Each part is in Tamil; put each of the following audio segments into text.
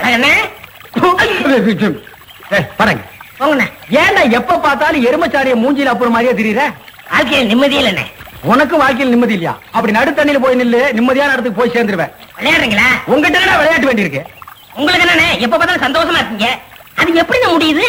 அண்ணே ஏய், படங்க போங்கண்ணே ஏன்டா எப்ப பார்த்தாலும் எருமச்சாரிய மூஞ்சில அப்புறம் மாதிரியே தெரியுற வாழ்க்கையில் நிம்மதி இல்லைண்ணே உனக்கு வாழ்க்கையில் நிம்மதி இல்லையா அப்படி நடு தண்ணியில போய் நில்லு நிம்மதியான இடத்துக்கு போய் சேர்ந்துருவேன் விளையாடுறீங்களா உங்ககிட்ட என்ன விளையாட்டு வேண்டியிருக்கு உங்களுக்கு என்னண்ணே எப்ப பார்த்தாலும் சந்தோஷமா இருக்கீங்க அது எப்படிங்க முடியுது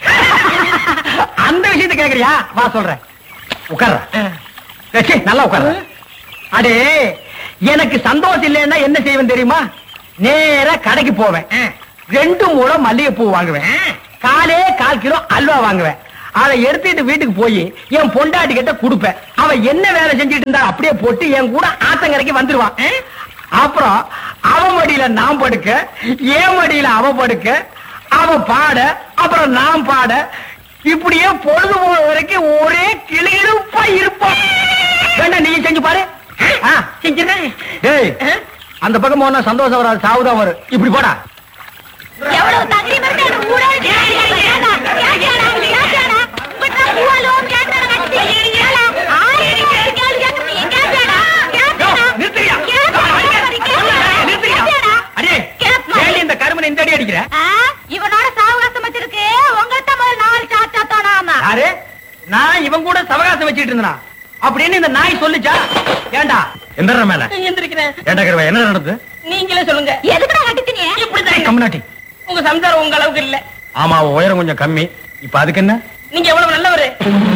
அந்த விஷயத்தை கேக்குறியா வா சொல்றேன் உட்கார்ற ஏச்சி, நல்லா உட்கார்ற அடே எனக்கு சந்தோஷம் இல்லைன்னா என்ன செய்வேன் தெரியுமா நேரா கடைக்கு போவேன் ஆ. ரெண்டு மூலம் மல்லிகைப்பூ வாங்குவேன் ஆ. காலே கால் கிலோ அல்வா வாங்குவேன் அதை எடுத்துட்டு வீட்டுக்கு போய் என் பொண்டாட்டி கிட்ட கொடுப்பேன் அவன் என்ன வேலை செஞ்சுட்டு இருந்தா அப்படியே போட்டு என் கூட ஆத்தங்கரைக்கு வந்துருவான் ஆ? அப்புறம் அவன் மடியில நான் படுக்க என் மடியில அவ படுக்க அவ பாட அப்புறம் நான் பாட இப்படியே பொழுது போற வரைக்கும் ஒரே கிளியிருப்பா இருப்போம் வேண்டாம் நீ செஞ்சு பாரு ஆ, செஞ்சிடறேன் டேய் அந்த பக்கம் போனா சந்தோஷம் வராது சாவுதான் வரும் இப்படி போடா எவ்வளவு தகரீம் இருக்கு அந்த ஊரே கேட்டாடா கேட்டாடா கேட்டாடா பட்டா பூவாலும் கேட்டாடா கட்டி கேளா ஆயிரம் கேள்வி கேட்கறீங்க கேட்டாடா கேட்டாடா நிறுத்துறியா? நிறுத்துறியா அடே கேட்மா. ஏன் இந்த கருமனை இந்த அடி அடிக்கிற இவனோட சாவகாசம் வச்சிருக்கு உங்கள்ட்ட முதல்ல நாலு சாத்தா தானாமா யாரு நான் இவன் கூட சவகாசம் வச்சிட்டு இருந்தா அப்படின்னு இந்த நாய் சொல்லுச்சா ஏண்டா எந்த மேல எந்திரிக்கிறேன் ஏண்டா கருவா என்ன நடந்தது நீங்களே சொல்லுங்க எதுக்குடா கட்டித்தீங்க இப்படிதான் கம்னாட்டி உங்க சம்சாரம் உங்க அளவுக்கு இல்ல ஆமா அவ உயரம் கொஞ்சம் கம்மி இப்ப அதுக்கு என்ன நீங்க எவ்வளவு நல்லவரு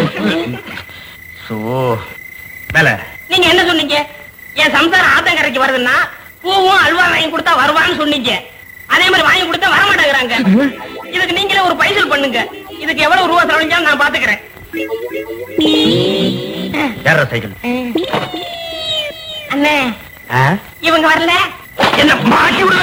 சோ மேல நீங்க என்ன சொன்னீங்க என் சம்சாரம் ஆத்தங்கரைக்கு வருதுன்னா பூவும் அல்வா வாங்கி கொடுத்தா வருவான்னு சொன்னீங்க அதே மாதிரி வாங்கி கொடுத்தா வர மாட்டேங்கிறாங்க இதுக்கு நீங்களே ஒரு பைசல் பண்ணுங்க இதுக்கு எவ்வளவு ரூபா செலவழிஞ்சாலும் நான் பாத்துக்கிறேன் ஏற சைக்கிள் அண்ணே ஆ? இவங்க வரல என்ன மாட்டி விட